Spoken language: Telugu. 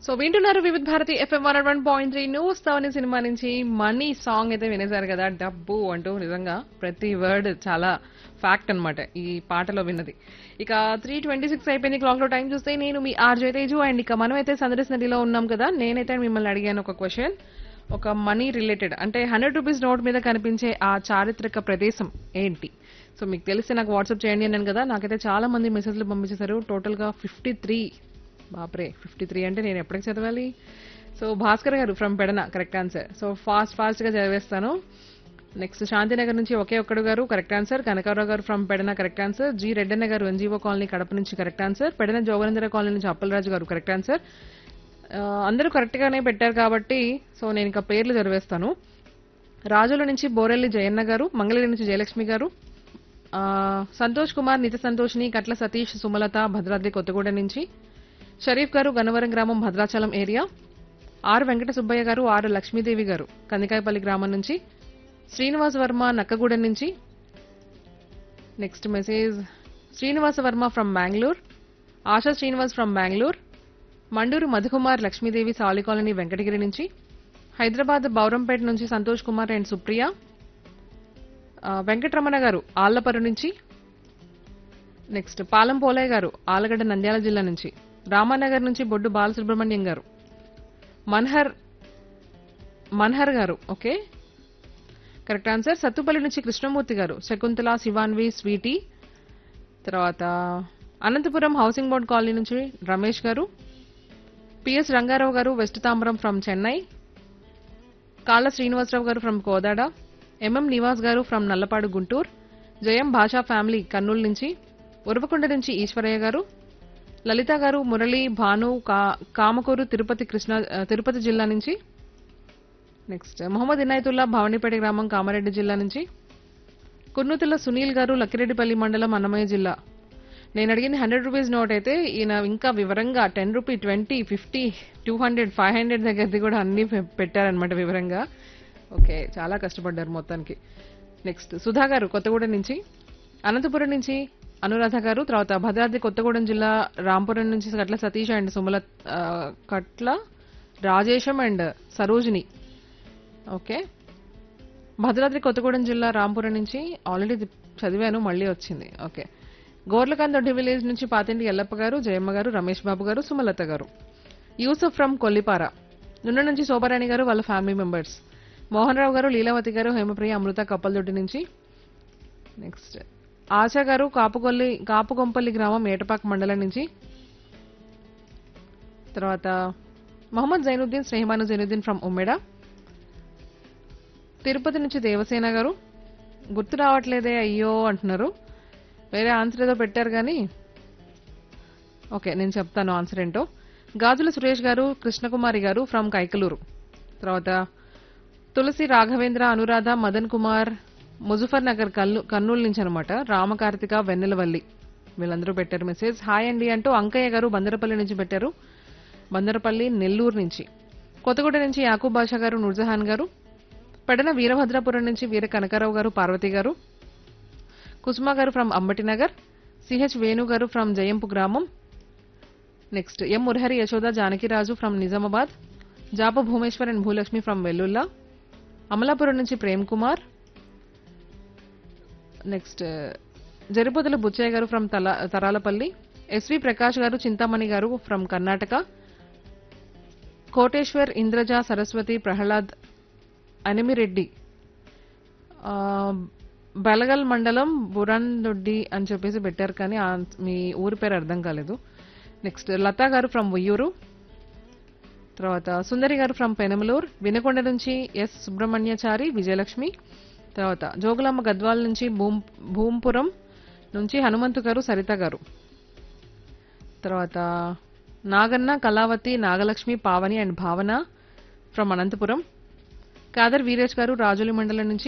సో వింటున్నారు Vividh Bharati FM one one point three news తవని సినిమా నుంచి మనీ సాంగ్ అయితే వినేశారు కదా డబ్బు అంటూ నిజంగా ప్రతి వర్డ్ చాలా ఫ్యాక్ట్ అన్నమాట ఈ పాటలో విన్నది ఇక త్రీ ట్వంటీ సిక్స్ అయిపోయింది క్లాక్ లో టైం చూస్తే నేను మీ ఆర్జే తేజు అండ్ ఇక మనం అయితే సందర్శ నదిలో ఉన్నాం కదా నేనైతే మిమ్మల్ని అడిగాను ఒక క్వశ్చన్ ఒక మనీ రిలేటెడ్ అంటే హండ్రెడ్ రూపీస్ నోట్ మీద కనిపించే ఆ చారిత్రక ప్రదేశం ఏంటి సో మీకు తెలిస్తే నాకు వాట్సాప్ చేయండి అన్నాను కదా నాకైతే చాలా మంది మెసేజ్లు పంపించేశారు టోటల్ గా ఫిఫ్టీ త్రీ బాప్రే ఫిఫ్టీ త్రీ అంటే నేను ఎప్పటికి చదవాలి so Bhaskar garu from Pedana correct answer so fast fast గా చదివేస్తాను నెక్స్ట్ శాంతినగర్ నుంచి ఒకే ఒక్కడు గారు correct answer Kanakarao garu from Pedana correct answer G Reddanna garu NGO colony Kadapa నుంచి correct answer Pedana Joganendra colony నుంచి అప్పలరాజు గారు కరెక్ట్ ఆన్సర్ ఆ, అందరూ కరెక్ట్ గానే పెట్టారు కాబట్టి సో నేను ఇంకా పేర్లు చదివేస్తాను రాజుల నుంచి బోరెల్లి జయన్న గారు మంగళగిరి నుంచి జయలక్ష్మి గారు ఆ, సంతోష్ కుమార్ నిత సంతోష్ని కట్ల సతీష్ సుమలత భద్రాద్రి కొత్తగూడెం నుంచి షరీఫ్ గారు గన్నవరం గ్రామం Bhadrachalam area R Venkata Subbaiah garu R Lakshmidevi గారు కందికాయపల్లి గ్రామం నుంచి శ్రీనివాస్ వర్మ నక్కగూడెం నుంచి next message Srinivasa Varma from Bengaluru Asha Srinivas from Bengaluru Manduru Madhukumar Lakshmidevi Sali colony Venkatagiri నుంచి హైదరాబాద్ బౌరంపేట నుంచి సంతోష్ కుమార్ అండ్ సుప్రియ ఆ, వెంకటరమణ గారు ఆళ్లపరు నుంచి నెక్స్ట్ పాలం పోలయ్య గారు ఆలగడ్డ నంద్యాల జిల్లా నుంచి రామానగర్ నుంచి బొడ్డు బాలసుబ్రహ్మణ్యం గారు మన్హర్ మన్హర్ గారు ఓకే కరెక్ట్ ఆన్సర్ సత్తుపల్లి నుంచి కృష్ణమూర్తి గారు శకుంతల శివాన్వి స్వీటీ తర్వాత అనంతపురం హౌసింగ్ బోర్డ్ కాలనీ నుంచి రమేష్ గారు పిఎస్ రంగారావు గారు వెస్ట్ తాంబరం ఫ్రమ్ చెన్నై కాళ్ళ శ్రీనివాసరావు గారు ఫ్రమ్ కోదాడ ఎంఎం నివాస్ గారు ఫ్రమ్ నల్లపాడు గుంటూరు జయం భాషా ఫ్యామిలీ కర్నూలు నుంచి ఉరవకొండ నుంచి ఈశ్వరయ్య గారు లలిత గారు మురళి భాను కా- కామకూరు తిరుపతి కృష్ణ ఆ, తిరుపతి జిల్లా నుంచి నెక్స్ట్ మొహమ్మద్ ఇనాయతుల్లా భవానీపేట గ్రామం కామారెడ్డి జిల్లా నుంచి కుర్నూతుల సునీల్ గారు లక్కిరెడ్డిపల్లి మండలం అన్నమయ్య జిల్లా నేను అడిగింది హండ్రెడ్ రూపీస్ నోట్ అయితే ఈయన ఇంకా వివరంగా ten rupee twenty fifty two hundred five hundred దగ్గరది కూడా అన్ని పె- పెట్టారనమాట వివరంగా ఓకే చాలా కష్టపడ్డారు మొత్తానికి నెక్స్ట్ సుధా గారు కొత్తగూడెం నుంచి అనంతపురం నుంచి అనురాధ గారు తర్వాత భద్రాద్రి కొత్తగూడెం జిల్లా రాంపురం నుంచి కట్ల సతీష్ అండ్ సుమల ఆ, కట్ల రాజేశం అండ్ సరోజిని ఓకే భద్రాద్రి కొత్తగూడెం జిల్లా రాంపురం నుంచి ఆల్రెడీ ఇది చదివాను మళ్ళీ వచ్చింది ఓకే గోర్లకాందొడ్డి విలేజ్ నుంచి పాతింటి ఎల్లప్ప గారు జయమ్మ గారు రమేష్ బాబు గారు సుమలత గారు యూసఫ్ ఫ్రమ్ కొల్లిపార నుండి నుంచి శోభారాణి గారు వాళ్ళ ఫ్యామిలీ మెంబర్స్ మోహన్ రావు గారు లీలావతి గారు హేమప్రియ అమృత కప్పలదొడ్డి నుంచి నెక్స్ట్ ఆశా గారు కాపుకొల్లి కాపుకొంపల్లి గ్రామం ఏటపాక మండలం నుంచి తర్వాత మొహమ్మద్ జైనుద్దీన్ స్నేహమాను జైనుద్దీన్ ఫ్రమ్ ఉమ్మేడా తిరుపతి నుంచి దేవసేన గారు గుర్తు రావట్లేదే అయ్యో అంటున్నారు వేరే ఆన్సర్ ఏదో పెట్టారు కానీ ఓకే నేను చెప్తాను ఆన్సర్ ఏంటో గాజుల సురేష్ గారు కృష్ణకుమారి గారు ఫ్రమ్ కైకలూరు తర్వాత తులసి రాఘవేంద్ర అనురాధ మదన్ కుమార్ ముజఫర్ నగర్ కల్లు కర్నూలు నుంచి అనమాట రామకార్తిక వెన్నెలవల్లి వీళ్ళందరూ పెట్టారు మెసేజ్ హాయ్ అండి అంటూ అంకయ్య గారు బందరపల్లి నుంచి పెట్టారు బందరపల్లి నెల్లూరు నుంచి కొత్తగూడ నుంచి యాకూబ్ బాషా గారు నూర్జహాన్ గారు పెడన వీరభద్రాపురం నుంచి వీర కనకారావు గారు పార్వతి గారు కుసుమ గారు ఫ్రమ్ అంబటినగర్ సిహెచ్ వేణు గారు ఫ్రమ్ జయంపు గ్రామం next M Murahari Yashoda Janakiraju from Nizamabad Japa Bhumeshwar and Bhulakshmi from Vellulla Amalapuram నుంచి Prem Kumar next Jaripothula Buchaiah garu from Tala Taralapalli SV Prakash garu Chintamani garu from Karnataka Koteshwar Indraja Saraswati Prahlad Animireddy ఆ, బెలగల్ మండలం బురాన్దొడ్డి అని చెప్పేసి పెట్టారు కానీ ఆ మీ ఊరి పేరు అర్థం కాలేదు నెక్స్ట్ లతా గారు ఫ్రమ్ ఉయ్యూరు తర్వాత సుందరి గారు ఫ్రమ్ పెనమలూరు వినకొండ నుంచి ఎస్ సుబ్రహ్మణ్యచారి విజయలక్ష్మి తర్వాత జోగులమ్మ గద్వాల నుంచి భూమ్ భూంపురం నుంచి హనుమంతు గారు సరిత గారు తర్వాత నాగన్న కళావతి నాగలక్ష్మి పావని అండ్ భావన ఫ్రమ్ అనంతపురం కాదర్ వీరేష్ గారు రాజులి మండలం నుంచి